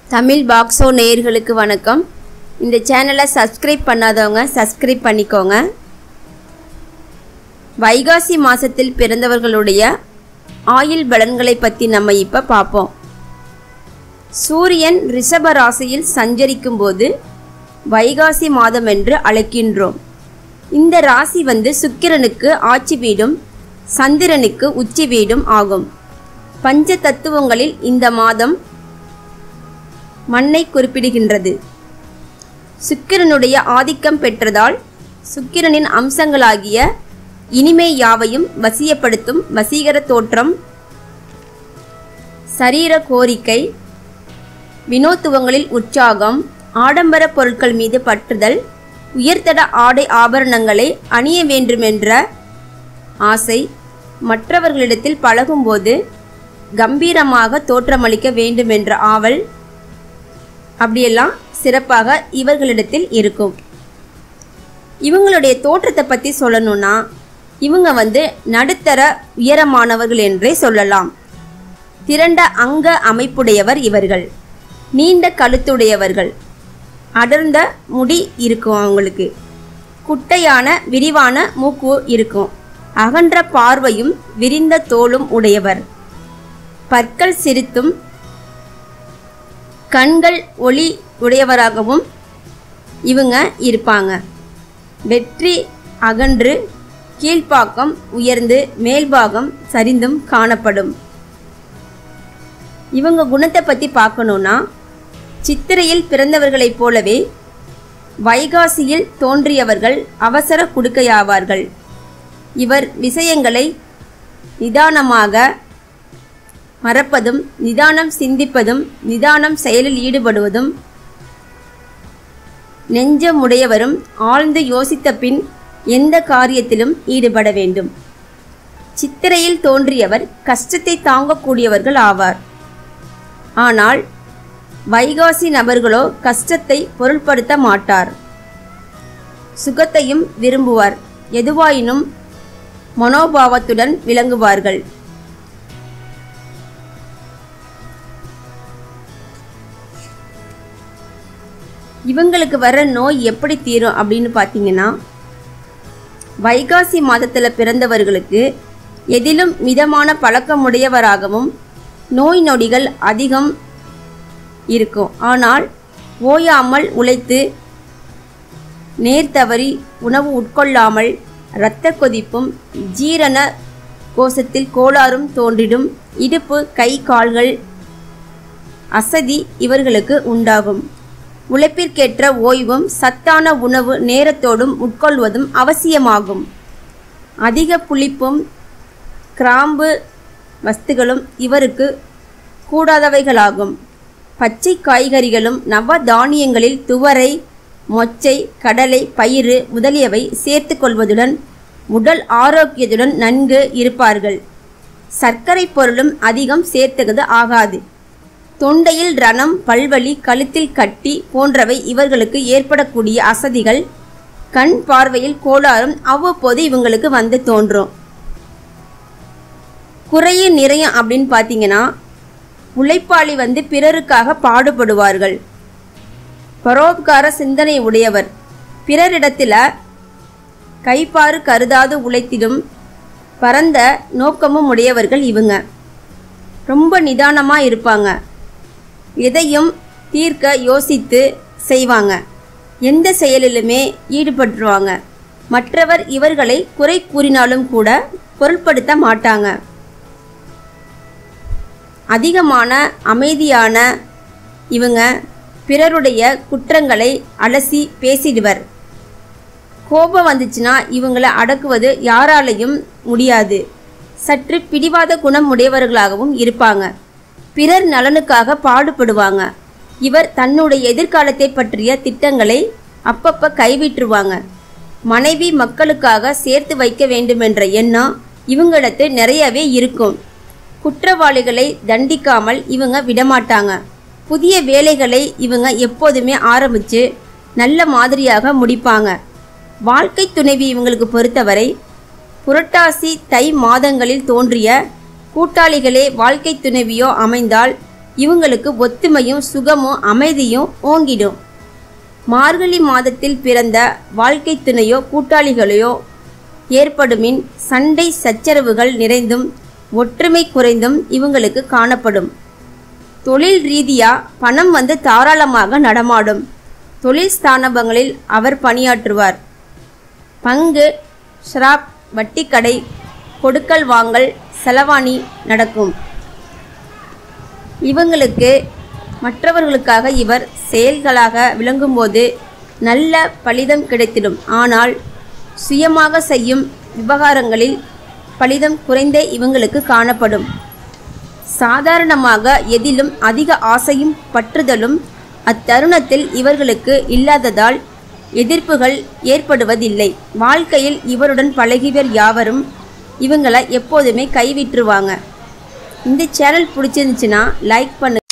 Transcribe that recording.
தமிழ் பாக்ஸோ நேயர்களுக்கு வணக்கம் இந்த சேனலை சப்ஸ்கிரைப் பண்ணாதவங்க சப்ஸ்கிரைப் பண்ணிக்கோங்க வைகாசி மாதத்தில் பிறந்தவர்களுடைய ஆயுள் பலன்களை பற்றி நம்ம இப்போ பார்ப்போம் சூரியன் ரிஷப ராசியில் சஞ்சரிக்கும் போது வைகாசி மாதம் என்று அழைக்கின்றோம் இந்த ராசி வந்து சுக்கிரனுக்கு ஆட்சி வீடும் சந்திரனுக்கு உச்சி வீடும் ஆகும் பஞ்ச தத்துவங்களில் இந்த மாதம் மண்ணை குறிப்பிடுகின்றது சுக்கிரனுடைய ஆதிக்கம் பெற்றதால் சுக்கிரனின் அம்சங்களாகிய இனிமை யாவையும் வசியப்படுத்தும் வசீகர தோற்றம் சரீர கோரிக்கை வினோத்துவங்களில் உற்சாகம் ஆடம்பர பொருட்கள் மீது பற்றுதல் உயர்தட ஆடை ஆபரணங்களை அணிய வேண்டுமென்ற ஆசை மற்றவர்களிடத்தில் பழகும்போது கம்பீரமாக தோற்றமளிக்க வேண்டுமென்ற ஆவல் அப்படியெல்லாம் சிறப்பாக இவர்களிடத்தில் இருக்கும் இவங்களுடைய தோற்றத்தை பற்றி சொல்லணும்னா இவங்க வந்து நடுத்தர உயரமானவர்கள் என்றே சொல்லலாம் திரண்ட அங்க அமைப்புடையவர் இவர்கள் நீண்ட கழுத்துடையவர்கள் அடர்ந்த முடி இருக்கும் அவங்களுக்கு குட்டையான விரிவான மூக்கு இருக்கும் அகன்ற பார்வையும் விரிந்த தோலும் உடையவர் பற்கள் சிரித்தும் கண்கள் ஒளி உடையவராகவும் இவங்க இருப்பாங்க வெற்றி அகன்று கீழ்ப்பாக்கம் உயர்ந்து மேல்பாகம் சரிந்தும் காணப்படும் இவங்க குணத்தை பற்றி பார்க்கணுன்னா சித்திரையில் பிறந்தவர்களைப் போலவே வைகாசியில் தோன்றியவர்கள் அவசர குடுக்கையாவார்கள் இவர் விஷயங்களை நிதானமாக மறப்பதும் நிதானம் சிந்திப்பதும் நிதானம் செயலில் ஈடுபடுவதும் நெஞ்சமுடையவரும் ஆழ்ந்து யோசித்த பின் எந்த காரியத்திலும் ஈடுபட வேண்டும் சித்திரையில் தோன்றியவர் கஷ்டத்தை தாங்கக்கூடியவர்கள் ஆவார் ஆனால் வைகாசி நபர்களோ கஷ்டத்தை பொருள்படுத்த மாட்டார் சுகத்தையும் விரும்புவார் எதுவாயினும் மனோபாவத்துடன் விளங்குவார்கள் இவங்களுக்கு வர நோய் எப்படி தீரும் அப்படின்னு பார்த்தீங்கன்னா வைகாசி மாதத்தில் பிறந்தவர்களுக்கு எதிலும் மிதமான பழக்கமுடையவராகவும் நோய் நொடிகள் அதிகம் இருக்கும் ஆனால் ஓயாமல் உழைத்து நேர் தவறி உணவு உட்கொள்ளாமல் இரத்த கொதிப்பும் ஜீரண கோஷத்தில் கோளாறும் தோன்றிடும் இடுப்பு கை கால்கள் அசதி இவர்களுக்கு உண்டாகும் உழைப்பிற்கேற்ற ஓய்வும் சத்தான உணவு நேரத்தோடும் உட்கொள்வதும் அவசியமாகும் அதிக புளிப்பும் கிராம்பு வஸ்துகளும் இவருக்கு கூடாதவைகளாகும் பச்சை காய்கறிகளும் நவ தானியங்களில் துவரை மொச்சை கடலை பயிறு முதலியவை சேர்த்து கொள்வதுடன் உடல் ஆரோக்கியத்துடன் நன்கு இருப்பார்கள் சர்க்கரை பொருளும் அதிகம் சேர்த்தது ஆகாது தொண்டையில் ரணம் பல்வலி கழுத்தில் கட்டி போன்றவை இவர்களுக்கு ஏற்படக்கூடிய அசதிகள் கண் பார்வையில் கோளாறும் அவ்வப்போது இவங்களுக்கு வந்து தோன்றும் குறைய நிறையம் அப்படின்னு பார்த்தீங்கன்னா உழைப்பாளி வந்து பிறருக்காக பாடுபடுவார்கள் பரோபகார சிந்தனை உடையவர் பிறரிடத்தில் கைப்பாறு கருதாது உழைத்திடும் பரந்த நோக்கமும் உடையவர்கள் இவங்க ரொம்ப நிதானமாக இருப்பாங்க எதையும் தீர்க்க யோசித்து செய்வாங்க எந்த செயலிலுமே ஈடுபட்டுருவாங்க மற்றவர் இவர்களை குறை கூறினாலும் கூட பொருட்படுத்த மாட்டாங்க அதிகமான அமைதியான இவங்க பிறருடைய குற்றங்களை அலசி பேசிடுவர் கோபம் வந்துச்சுன்னா இவங்களை அடக்குவது யாராலையும் முடியாது சற்று பிடிவாத குணம் உடையவர்களாகவும் இருப்பாங்க பிறர் நலனுக்காக பாடுபடுவாங்க இவர் தன்னுடைய எதிர்காலத்தை பற்றிய திட்டங்களை அப்பப்ப கைவிட்டுருவாங்க மனைவி மக்களுக்காக சேர்த்து வைக்க வேண்டுமென்ற எண்ணம் இவங்களிடத்து நிறையவே இருக்கும் குற்றவாளிகளை தண்டிக்காமல் இவங்க விடமாட்டாங்க புதிய வேலைகளை இவங்க எப்போதுமே ஆரம்பித்து நல்ல மாதிரியாக முடிப்பாங்க வாழ்க்கை துணைவி இவங்களுக்கு பொறுத்தவரை புரட்டாசி தை மாதங்களில் தோன்றிய கூட்டாளிகளே வாழ்க்கை துணைவியோ அமைந்தால் இவங்களுக்கு ஒத்துமையும் சுகமும் அமைதியும் ஓங்கிடும் மார்கழி மாதத்தில் பிறந்த வாழ்க்கை துணையோ கூட்டாளிகளையோ ஏற்படுமின் சண்டை சச்சரவுகள் நிறைந்தும் ஒற்றுமை குறைந்தும் இவங்களுக்கு காணப்படும் தொழில் ரீதியா பணம் வந்து தாராளமாக நடமாடும் தொழில் ஸ்தானபங்களில் அவர் பணியாற்றுவார் பங்கு ஷ்ராப் வட்டிக்கடை கொடுக்கல் வாங்கல் செலவாணி நடக்கும் இவங்களுக்கு மற்றவர்களுக்காக இவர் செயல்களாக விளங்கும்போது நல்ல பலிதம் கிடைத்திடும் ஆனால் சுயமாக செய்யும் விவகாரங்களில் பலிதம் குறைந்தே இவங்களுக்கு காணப்படும் சாதாரணமாக எதிலும் அதிக ஆசையும் பற்றுதலும் அத்தருணத்தில் இவர்களுக்கு இல்லாததால் எதிர்ப்புகள் ஏற்படுவதில்லை வாழ்க்கையில் இவருடன் பழகியவர் யாவரும் இவங்களை எப்போதுமே கைவிட்டுருவாங்க இந்த சேனல் பிடிச்சிருந்துச்சுன்னா லைக் பண்ணு